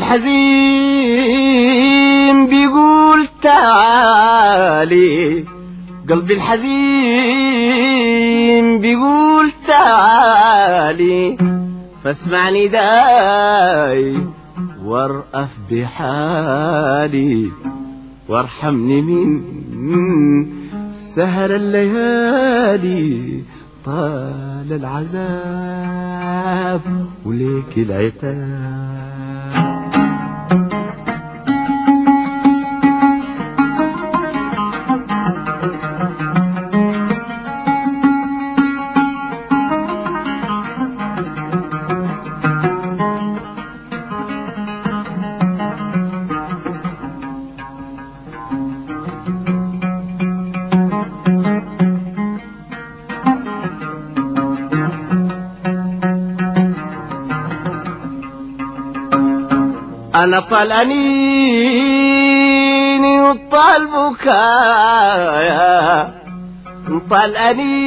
الحزين بيقول تعالي قلبي الحزين بيقول تعالي فاسمعني داي وارأف بحالي وارحمني من سهر الليالي طال العذاب وليك العتاب أنا طال أنيني وطال بكايا طال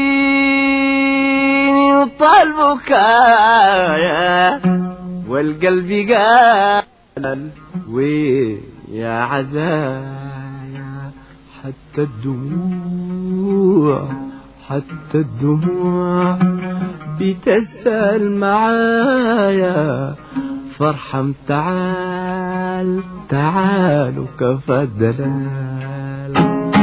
أنيني وطال بكايا والقلب قال ويا عزايا حتى الدموع حتى الدموع بتسأل معايا فارحم تعال تعال وكفى الدلال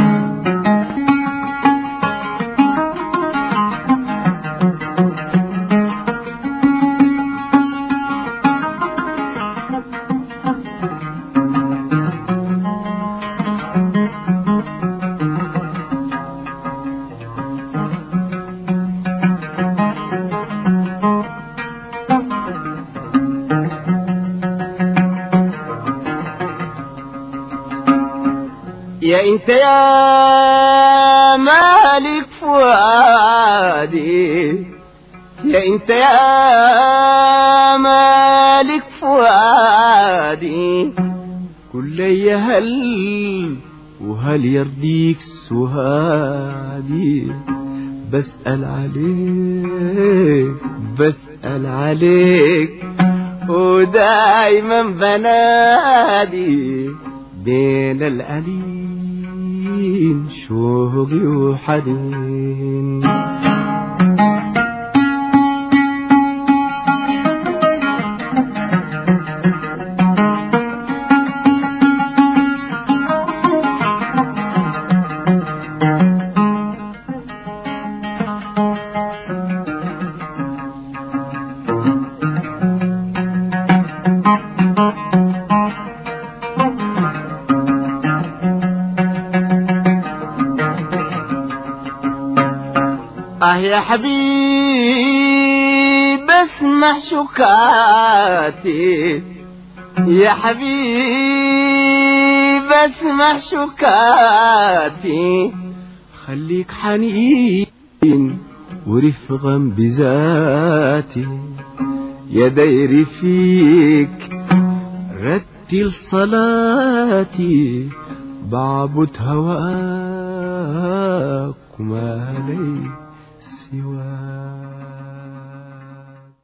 يا انت يا مالك فؤادي يا انت يا مالك فؤادي كل هل وهل يرضيك سهادي بسأل عليك بسأل عليك ودايما بنادي بين الأليم شوقي وحنين آه يا حبيب اسمع شكاتي يا حبيب اسمع شكاتي خليك حنين ورفقا بذاتي يا دايري فيك رتل صلاتي بعبد هواك وما لي سواك